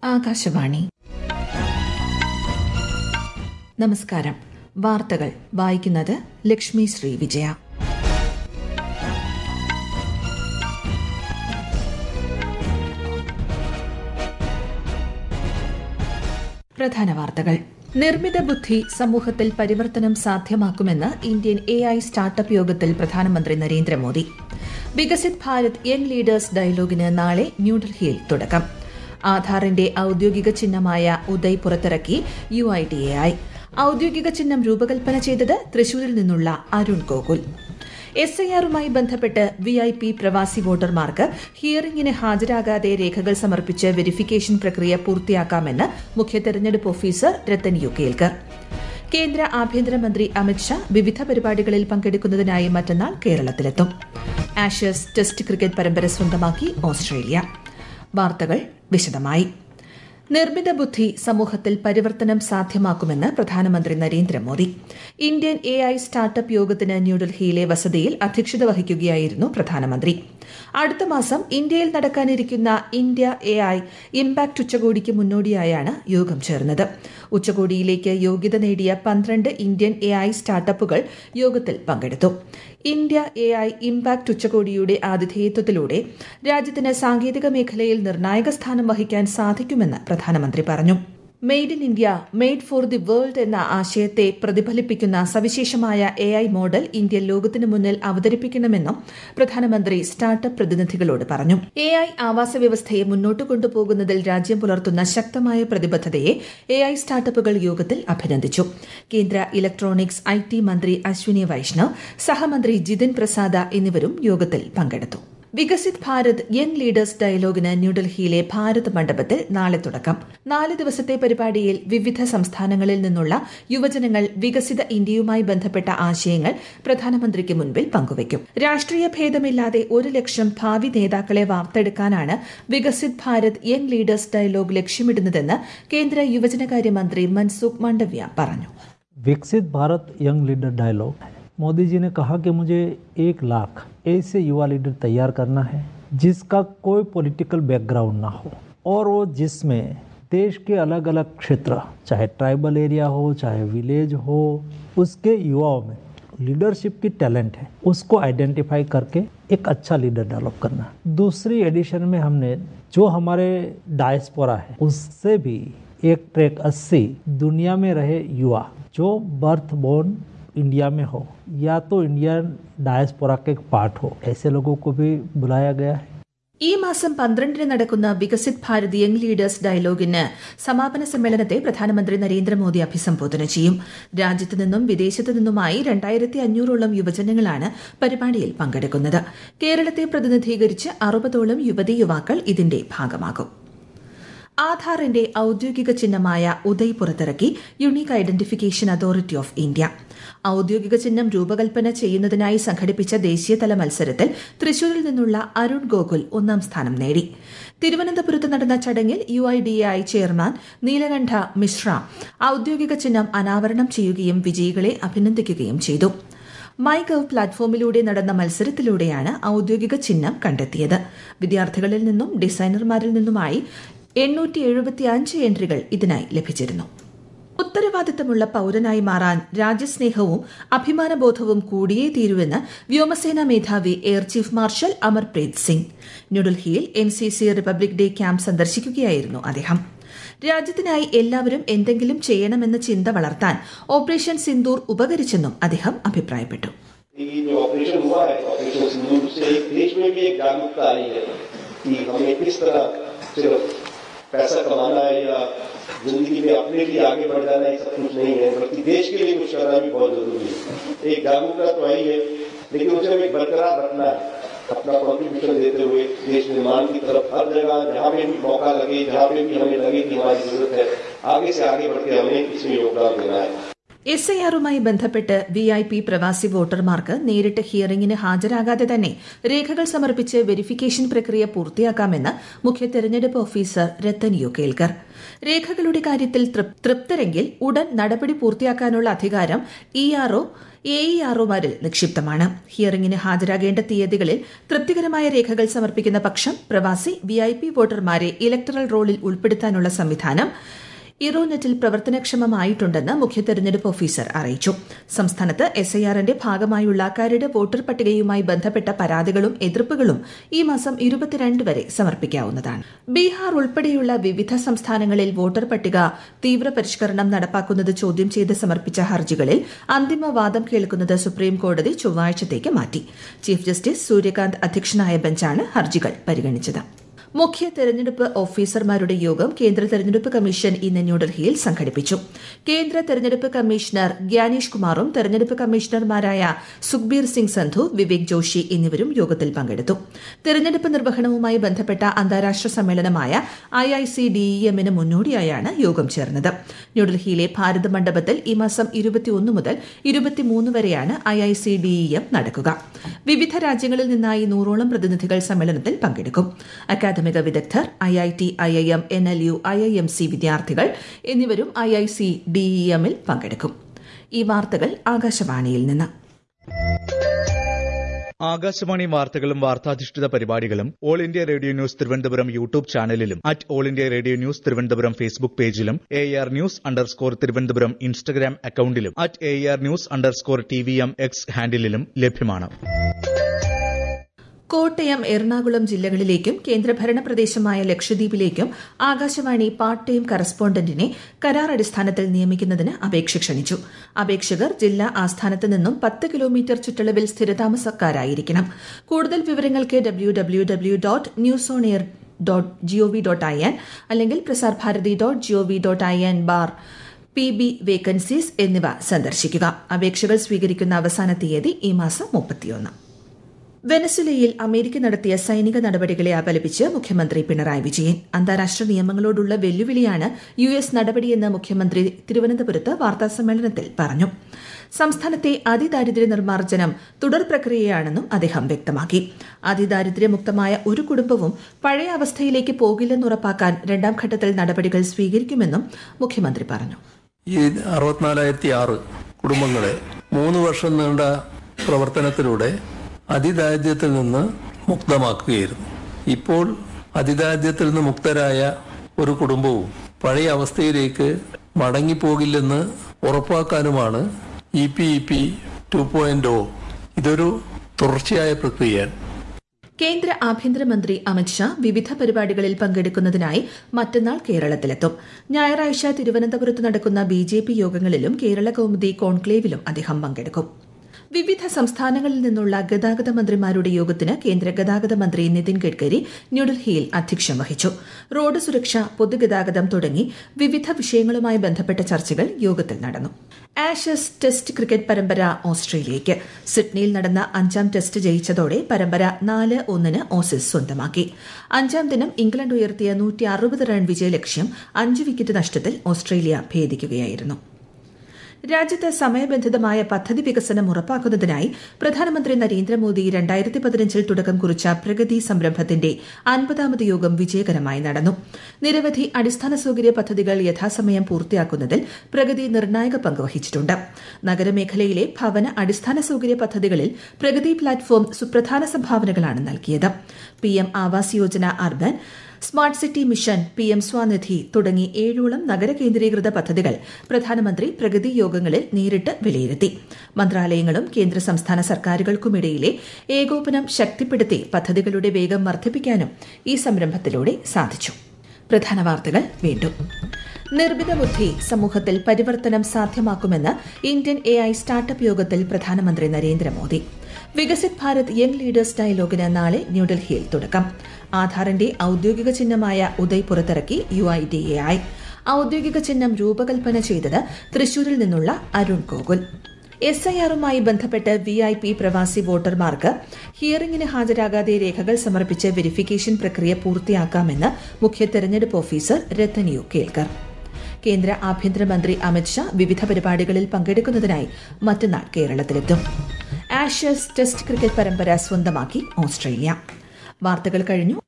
ആകാശവാണി നമസ്കാരം വാർത്തകൾ വായിക്കുന്നത് ലക്ഷ്മി ശ്രീ വിജയ പ്രധാന വാർത്തകൾ നിർമ്മിത ബുദ്ധി സമൂഹത്തിൽ പരിവർത്തനം സാധ്യമാക്കുമെന്ന് ഇന്ത്യൻ എ ഐ സ്റ്റാർട്ടപ്പ് യോഗത്തിൽ പ്രധാനമന്ത്രി നരേന്ദ്രമോദി വികസിത് ഭാരത് യങ് ലീഡേഴ്സ് ഡയലോഗിന് നാളെ ന്യൂഡൽഹിയിൽ തുടക്കം ആധാറിന്റെ ഔദ്യോഗിക ചിഹ്നമായ ഉദയ് പുറത്തിറക്കി U I D A I ഔദ്യോഗിക ചിഹ്നം രൂപകൽപ്പന ചെയ്തത് തൃശൂരിൽ നിന്നുള്ള അരുൺ ഗോകുൽ എസ് ഐ ആറുമായി ബന്ധപ്പെട്ട് വി ഐ പി പ്രവാസി വോട്ടർമാർക്ക് ഹിയറിംഗിന് ഹാജരാകാതെ രേഖകൾ സമർപ്പിച്ച് വെരിഫിക്കേഷൻ പ്രക്രിയ പൂർത്തിയാക്കാമെന്ന് മുഖ്യ തെരഞ്ഞെടുപ്പ് ഓഫീസർ രത്തൻ യു കേൽക്കർ കേന്ദ്ര ആഭ്യന്തരമന്ത്രി അമിത്ഷാ വിവിധ പരിപാടികളിൽ പങ്കെടുക്കുന്നതിനായി മറ്റന്നാൾ കേരളത്തിലെത്തും ആഷേഴ്സ് ടെസ്റ്റ് ക്രിക്കറ്റ് പരമ്പര സ്വന്തമാക്കി ഓസ്ട്രേലിയ വാർത്തകൾ വിശദമായി നിർമ്മിത ബുദ്ധി സമൂഹത്തിൽ പരിവർത്തനം സാധ്യമാക്കുമെന്ന് പ്രധാനമന്ത്രി Narendra Modi Indian A I startup യോഗത്തിന് ന്യൂഡൽഹിയിലെ വസതിയിൽ അധ്യക്ഷത വഹിക്കുകയായിരുന്നു പ്രധാനമന്ത്രി അടുത്ത മാസം ഇന്ത്യയിൽ നടക്കാനിരിക്കുന്ന ഇന്ത്യ എ ഐ ഇംപാക്ട് ഉച്ചകോടിക്ക് മുന്നോടിയായാണ് യോഗം ചേർന്നത് ഉച്ചകോടിയിലേക്ക് യോഗ്യത നേടിയ പന്ത്രണ്ട് ഇന്ത്യൻ എ ഐ സ്റ്റാർട്ടപ്പുകൾ യോഗത്തിൽ പങ്കെടുത്തു ഇന്ത്യ എ ഐ ഇംപാക്ട് ഉച്ചകോടിയുടെ ആതിഥേയത്വത്തിലൂടെ രാജ്യത്തിന് സാങ്കേതിക മേഖലയിൽ നിർണായക സ്ഥാനം വഹിക്കാൻ സാധിക്കുമെന്ന് പ്രധാനമന്ത്രി പറഞ്ഞു made in India made for the world എന്ന ആശയത്തെ പ്രതിഫലിപ്പിക്കുന്ന സവിശേഷമായ എ ഐ മോഡൽ ഇന്ത്യ ലോകത്തിനു മുന്നിൽ അവതരിപ്പിക്കണമെന്നും പ്രധാനമന്ത്രി സ്റ്റാർട്ടപ്പ് പ്രതിനിധികളോട് പറഞ്ഞു എ ഐ ആവാസ വ്യവസ്ഥയെ മുന്നോട്ട് കൊണ്ടുപോകുന്നതിൽ രാജ്യം പുലർത്തുന്ന ശക്തമായ പ്രതിബദ്ധതയെ എ ഐ സ്റ്റാർട്ടപ്പുകൾ യോഗത്തിൽ അഭിനന്ദിച്ചു കേന്ദ്ര ഇലക്ട്രോണിക്സ് ഐ ടി മന്ത്രി അശ്വിനി വൈഷ്ണവ് സഹമന്ത്രി ജിതിൻ പ്രസാദ എന്നിവരും യോഗത്തിൽ പങ്കെടുത്തു വികസിത് ഭാരത് യങ് ലീഡേഴ്സ് ഡയലോഗിന് ന്യൂഡൽഹിയിലെ ഭാരത് മണ്ഡപത്തിൽ നാളെ തുടക്കം നാല് ദിവസത്തെ പരിപാടിയിൽ വിവിധ സംസ്ഥാനങ്ങളിൽ നിന്നുള്ള യുവജനങ്ങൾ വികസിത ഇന്ത്യയുമായി ബന്ധപ്പെട്ട ആശയങ്ങൾ പ്രധാനമന്ത്രിക്ക് മുൻപിൽ പങ്കുവയ്ക്കും രാഷ്ട്രീയ ഭേദമില്ലാതെ ഒരു ലക്ഷം ഭാവി നേതാക്കളെ വാർത്തെടുക്കാനാണ് Viksit Bharat young leaders dialogue ലക്ഷ്യമിടുന്നതെന്ന് കേന്ദ്ര യുവജനകാര്യ മന്ത്രി മൻസുഖ് മാണ്ഡവ്യ പറഞ്ഞു Viksit Bharat young leader dialogue Modi ji ने कहा कि मुझे एक लाख ऐसे युवा लीडर तैयार करना है जिसका कोई पॉलिटिकल बैकग्राउंड ना हो और वो जिसमें देश के अलग अलग क्षेत्र चाहे ट्राइबल एरिया हो चाहे विलेज हो उसके युवाओं में लीडरशिप की टैलेंट है उसको आइडेंटिफाई करके एक अच्छा लीडर डेवलप करना दूसरी एडिशन में हमने जो हमारे डायस्पोरा है उससे भी एक ट्रैक अस्सी दुनिया में रहे युवा जो बर्थ बोर्न इंडिया में हो या तो इंडियन डायस्पोरा के पार्ट हो ऐसे लोगों को भी बुलाया गया है ഈ മാസം പന്ത്രണ്ടിന് നടക്കുന്ന വികസിത് ഭാരത് യങ് ലീഡേഴ്സ് ഡയലോഗിന് സമാപന സമ്മേളനത്തെ പ്രധാനമന്ത്രി നരേന്ദ്രമോദി അഭിസംബോധന ചെയ്യും രാജ്യത്തു നിന്നും വിദേശത്തു നിന്നുമായി രണ്ടായിരത്തി അഞ്ഞൂറോളം യുവജനങ്ങളാണ് പരിപാടിയിൽ പങ്കെടുക്കുന്നത് കേരളത്തെ പ്രതിനിധീകരിച്ച് അറുപതോളം യുവതി യുവാക്കൾ ഇതിന്റെ ഭാഗമാകും ആധാറിന്റെ ഔദ്യോഗിക ചിഹ്നമായ ഉദയ് പുറത്തിറക്കി unique identification authority of India ഔദ്യോഗിക ചിഹ്നം രൂപകൽപ്പന ചെയ്യുന്നതിനായി സംഘടിപ്പിച്ച ദേശീയതല മത്സരത്തിൽ തൃശൂരിൽ നിന്നുള്ള അരുൺ ഗോകുൽ ഒന്നാം സ്ഥാനം നേടി തിരുവനന്തപുരത്ത് നടന്ന ചടങ്ങിൽ U I D I chairman Neelkanth Mishra ഔദ്യോഗിക ചിഹ്നം അനാവരണം ചെയ്യുകയും വിജയികളെ അഭിനന്ദിക്കുകയും ചെയ്തു മൈ ഗവ് പ്ലാറ്റ്ഫോമിലൂടെ നടന്ന മത്സരത്തിലൂടെയാണ് ഔദ്യോഗിക ചിഹ്നം കണ്ടെത്തിയത് വിദ്യാർത്ഥികളിൽ നിന്നും ഡിസൈനർമാരിൽ നിന്നുമായി എണ്ണൂറ്റി എഴുപത്തിയഞ്ച് എൻട്രികൾ ഇതിനായി ലഭിച്ചിരുന്നു ഉത്തരവാദിത്തമുള്ള പൌരനായി മാറാൻ രാജ്യസ്നേഹവും അഭിമാനബോധവും കൂടിയേ തീരുവെന്ന് വ്യോമസേന മേധാവി air chief marshal Amarpreet Singh ന്യൂഡൽഹിയിൽ N C C republic day camp സന്ദർശിക്കുകയായിരുന്നു അദ്ദേഹം രാജ്യത്തിനായി എല്ലാവരും എന്തെങ്കിലും ചെയ്യണമെന്ന ചിന്ത വളർത്താൻ ഓപ്പറേഷൻ സിന്ദൂർ ഉപകരിച്ചെന്നും അദ്ദേഹം അഭിപ്രായപ്പെട്ടു ये जो ऑपरेशन हुआ है ऑपरेशन सिंदूर से देश में भी एक जागरूकता आई है कि हमें किस तरह सिर्फ पैसा कमाना है या जिंदगी में अपने लिए आगे बढ़ जाना ये सब कुछ नहीं है बल्कि देश के लिए कुछ करना भी बहुत जरूरी है एक जागरूकता तो आई है लेकिन उसे हमें बरकरार रखना है अपना कॉन्ट्रीब्यूशन देते हुए देश निर्माण की तरफ हर जगह जहाँ पे भी मौका लगे जहाँ पे भी हमें लगे कि हमारी जरूरत है आगे से आगे बढ़ के हमें इसमें योगदान देना है എസ് ഐ ആറുമായി ബന്ധപ്പെട്ട് വി ഐ പി പ്രവാസി വോട്ടർമാർക്ക് നേരിട്ട് ഹിയറിംഗിന് ഹാജരാകാതെ തന്നെ രേഖകൾ സമർപ്പിച്ച് വെരിഫിക്കേഷൻ പ്രക്രിയ പൂർത്തിയാക്കാമെന്ന് മുഖ്യ തെരഞ്ഞെടുപ്പ് ഓഫീസർ രത്തൻ യു കേൽക്കർ രേഖകളുടെ കാര്യത്തിൽ തൃപ്തരെങ്കിൽ ഉടൻ നടപടി പൂർത്തിയാക്കാനുള്ള അധികാരം ഇ ആർഒ എ ഇ ആർഒമാരിൽ നിക്ഷിപ്തമാണ് ഹിയറിംഗിന് ഹാജരാകേണ്ട തീയതികളിൽ തൃപ്തികരമായ രേഖകൾ സമർപ്പിക്കുന്ന പക്ഷം പ്രവാസി വി ഐ പി വോട്ടർമാരെ ഇലക്ടറൽ റോളിൽ ഉൾപ്പെടുത്താനുള്ള സംവിധാനം ഇറോനെറ്റിൽ പ്രവർത്തനക്ഷമമായിട്ടുണ്ടെന്ന് മുഖ്യ തെരഞ്ഞെടുപ്പ് ഓഫീസർ അറിയിച്ചു സംസ്ഥാനത്ത് എസ് ഐ ആറിന്റെ ഭാഗമായുള്ള കരട് വോട്ടർ പട്ടികയുമായി ബന്ധപ്പെട്ട പരാതികളും എതിർപ്പുകളും ഈ മാസം ഇരുപത്തിരണ്ട് വരെ സമർപ്പിക്കാവുന്നതാണ് ബീഹാർ ഉൾപ്പെടെയുള്ള വിവിധ സംസ്ഥാനങ്ങളിൽ വോട്ടർ പട്ടിക തീവ്രപരിഷ്കരണം നടപ്പാക്കുന്നത് ചോദ്യം ചെയ്ത് സമർപ്പിച്ച ഹർജികളിൽ അന്തിമ വാദം കേൾക്കുന്നത് സുപ്രീം കോടതി ചൊവ്വാഴ്ചത്തേക്ക് മാറ്റി ചീഫ് ജസ്റ്റിസ് സൂര്യകാന്ത് അധ്യക്ഷനായ ബെഞ്ചാണ് ഹർജികൾ പരിഗണിച്ചത് മുഖ്യ തെരഞ്ഞെടുപ്പ് ഓഫീസർമാരുടെ യോഗം കേന്ദ്ര തെരഞ്ഞെടുപ്പ് കമ്മീഷൻ ഇന്ന് ന്യൂഡൽഹിയിൽ സംഘടിപ്പിച്ചു കേന്ദ്ര തെരഞ്ഞെടുപ്പ് കമ്മീഷണർ ഗ്യാനേഷ് കുമാറും തെരഞ്ഞെടുപ്പ് കമ്മീഷണർമാരായ സുഖ്ബീർ സിംഗ് സന്ധു വിവേക് ജോഷി എന്നിവരും യോഗത്തിൽ പങ്കെടുത്തു തെരഞ്ഞെടുപ്പ് നിർവഹണവുമായി ബന്ധപ്പെട്ട അന്താരാഷ്ട്ര സമ്മേളനമായ ഐ ഐ സി ഡിഇഎമ്മിന് മുന്നോടിയായാണ് യോഗം ചേർന്നത് ന്യൂഡൽഹിയിലെ ഭാരത് മണ്ഡപത്തിൽ ഈ മാസം ഇരുപത്തിയൊന്ന് മുതൽ ഇരുപത്തിമൂന്ന് വരെയാണ് ഐ ഐ സി ഡിഇഎം നടക്കുക വിവിധ രാജ്യങ്ങളിൽ നിന്നായി നൂറോളം പ്രതിനിധികൾ സമ്മേളനത്തിൽ പങ്കെടുക്കും അക്കാദമിക വിദഗ്ധർ I I T I I M N L U I I M C വിദ്യാർത്ഥികൾ എന്നിവരും ഐ ഐ സി ഡിഇഎമ്മിൽ പങ്കെടുക്കും ഈ വാർത്തകൾ ആകാശവാണിയിൽ നിന്ന് ആകാശവാണി വാർത്തകളും വാർത്താധിഷ്ഠിത പരിപാടികളും all India radio news Thiruvananthapuram YouTube ചാനലിലും at all India radio news Thiruvananthapuram Facebook പേജിലും A R news underscore Thiruvananthapuram Instagram അക്കൌണ്ടിലും at A R news underscore T V M X ഹാൻഡിലും ലഭ്യമാണ് കോട്ടയം എറണാകുളം ജില്ലകളിലേക്കും കേന്ദ്രഭരണ പ്രദേശമായ ലക്ഷദ്വീപിലേക്കും ആകാശവാണി പാർട്ട് ടൈം കറസ്പോണ്ടന്റിനെ കരാർ അടിസ്ഥാനത്തിൽ നിയമിക്കുന്നതിന് അപേക്ഷ ക്ഷണിച്ചു അപേക്ഷകർ ജില്ലാ ആസ്ഥാനത്ത് നിന്നും പത്ത് കിലോമീറ്റർ ചുറ്റളവിൽ സ്ഥിരതാമസക്കാരായിരിക്കണം കൂടുതൽ വിവരങ്ങൾക്ക് W W W dot news on air dot GOV dot I N അല്ലെങ്കിൽ Prasar Bharati dot GOV dot I N bar P B vacancies എന്നിവ സന്ദർശിക്കുക അപേക്ഷകൾ സ്വീകരിക്കുന്ന അവസാന തീയതി ഈ മാസം മുപ്പത്തിയൊന്ന് വെനസുലയിൽ അമേരിക്ക നടത്തിയ സൈനിക നടപടികളെ അപലപിച്ച് മുഖ്യമന്ത്രി പിണറായി വിജയൻ അന്താരാഷ്ട്ര നിയമങ്ങളോടുള്ള വെല്ലുവിളിയാണ് യു എസ് നടപടിയെന്ന് മുഖ്യമന്ത്രി തിരുവനന്തപുരത്ത് വാർത്താസമ്മേളനത്തിൽ പറഞ്ഞു സംസ്ഥാനത്തെ അതിദാരിദ്ര്യ നിർമ്മാർജ്ജനം തുടർ പ്രക്രിയയാണെന്നും അദ്ദേഹം വ്യക്തമാക്കി അതിദാരിദ്ര്യമുക്തമായ ഒരു കുടുംബവും പഴയ അവസ്ഥയിലേക്ക് പോകില്ലെന്ന് ഉറപ്പാക്കാൻ രണ്ടാം ഘട്ടത്തിൽ നടപടികൾ സ്വീകരിക്കുമെന്നും മുഖ്യമന്ത്രി പറഞ്ഞു ഈ അറുപത്തിനാലായിരത്തി ആറ് കുടുംബങ്ങളെ മൂന്ന് വർഷം നീണ്ട പ്രവർത്തനത്തിലൂടെ അതിദാരിദ്ര്യത്തിൽ നിന്ന് മുക്തമാക്കുകയായിരുന്നു ഇപ്പോൾ അതിദാരിദ്ര്യത്തിൽ നിന്ന് മുക്തരായ ഒരു കുടുംബവും പഴയ അവസ്ഥയിലേക്ക് മടങ്ങിപ്പോകില്ലെന്ന് ഉറപ്പാക്കാനുമാണ് E P E P two point O ഇതൊരു തുടർച്ചയായ പ്രക്രിയയാണ് കേന്ദ്ര ആഭ്യന്തരമന്ത്രി അമിത്ഷാ വിവിധ പരിപാടികളിൽ പങ്കെടുക്കുന്നതിനായി മറ്റന്നാൾ കേരളത്തിലെത്തും ഞായറാഴ്ച തിരുവനന്തപുരത്ത് നടക്കുന്ന ബി ജെ പി യോഗങ്ങളിലും കേരള കൌമുദി കോൺക്ലേവിലും അദ്ദേഹം പങ്കെടുക്കും വിവിധ സംസ്ഥാനങ്ങളിൽ നിന്നുള്ള ഗതാഗത മന്ത്രിമാരുടെ യോഗത്തിന് കേന്ദ്ര ഗതാഗത മന്ത്രി നിതിൻ ഗഡ്കരി ന്യൂഡൽഹിയിൽ അധ്യക്ഷം വഹിച്ചു റോഡ് സുരക്ഷ പൊതുഗതാഗതം തുടങ്ങി വിവിധ വിഷയങ്ങളുമായി ബന്ധപ്പെട്ട ചർച്ചകൾ യോഗത്തിൽ നടന്നു ആഷസ് ടെസ്റ്റ് ക്രിക്കറ്റ് പരമ്പര ഓസ്ട്രേലിയയ്ക്ക് സിഡ്നിയിൽ നടന്ന അഞ്ചാം ടെസ്റ്റ് ജയിച്ചതോടെ പരമ്പര നാല് ഒന്നിന് ഓസീസ് സ്വന്തമാക്കി അഞ്ചാം ദിനം ഇംഗ്ലണ്ട് ഉയർത്തിയ നൂറ്റി അറുപത് റൺ വിജയലക്ഷ്യം അഞ്ച് വിക്കറ്റ് നഷ്ടത്തിൽ ഓസ്ട്രേലിയ ഭേദിക്കുകയായിരുന്നു രാജ്യത്ത് സമയബന്ധിതമായ പദ്ധതി വികസനം ഉറപ്പാക്കുന്നതിനായി പ്രധാനമന്ത്രി നരേന്ദ്രമോദി രണ്ടായിരത്തി പതിനഞ്ചിൽ തുടക്കം കുറിച്ച പ്രഗതി സംരംഭത്തിന്റെ അൻപതാമത് യോഗം വിജയകരമായി നടന്നു നിരവധി അടിസ്ഥാന സൌകര്യ പദ്ധതികൾ യഥാസമയം പൂർത്തിയാക്കുന്നതിൽ പ്രഗതി നിർണായക പങ്ക് വഹിച്ചിട്ടുണ്ട് നഗരമേഖലയിലെ ഭവന അടിസ്ഥാന സൌകര്യ പദ്ധതികളിൽ പ്രഗതി പ്ലാറ്റ്ഫോം സുപ്രധാന സംഭാവനകളാണ് നൽകിയത് PM Awas Yojana urban smart city mission P M Svanidhi തുടങ്ങി ഏഴോളം നഗര കേന്ദ്രീകൃത പദ്ധതികൾ പ്രധാനമന്ത്രി പ്രഗതി യോഗങ്ങളിൽ നേരിട്ട് വിലയിരുത്തി മന്ത്രാലയങ്ങളും കേന്ദ്ര സംസ്ഥാന സർക്കാരുകൾക്കുമിടയിലെ ഏകോപനം ശക്തിപ്പെടുത്തി പദ്ധതികളുടെ വേഗം വർദ്ധിപ്പിക്കാനും ഈ സംരംഭത്തിലൂടെ സാധിച്ചു പ്രധാന വാർത്തകൾ വീണ്ടും നിർമ്മിത ബുദ്ധി സമൂഹത്തിൽ പരിവർത്തനം സാധ്യമാക്കുമെന്ന് ഇന്ത്യൻ എ ഐ സ്റ്റാർട്ടപ്പ് യോഗത്തിൽ പ്രധാനമന്ത്രി നരേന്ദ്രമോദി വികസിത് ഭാരത് യങ് ലീഡേഴ്സ് ഡയലോഗിന് നാളെ ന്യൂഡൽഹിയിൽ തുടക്കം ആധാറിന്റെ ഔദ്യോഗിക ചിഹ്നമായ ഉദയ് പുറത്തിറക്കി U I D A I ഔദ്യോഗിക ചിഹ്നം രൂപകൽപ്പന ചെയ്തത് തൃശൂരിൽ നിന്നുള്ള അരുൺ ഗോകുൽ എസ് ഐ ആറുമായി ബന്ധപ്പെട്ട് വി ഐ പി പ്രവാസി വോട്ടർമാർക്ക് ഹിയറിംഗിന് ഹാജരാകാതെ രേഖകൾ സമർപ്പിച്ച് വെരിഫിക്കേഷൻ പ്രക്രിയ പൂർത്തിയാക്കാമെന്ന് മുഖ്യ തെരഞ്ഞെടുപ്പ് ഓഫീസർ രത്തൻ യു കേൽക്കർ കേന്ദ്ര ആഭ്യന്തരമന്ത്രി അമിത്ഷാ വിവിധ പരിപാടികളിൽ പങ്കെടുക്കുന്നതിനായി മറ്റന്നാൾ കേരളത്തിലെത്തും ആഷസ് ടെസ്റ്റ് ക്രിക്കറ്റ് പരമ്പര സ്വന്തമാക്കി ഓസ്ട്രേലിയ വാർത്തകൾ കഴിഞ്ഞു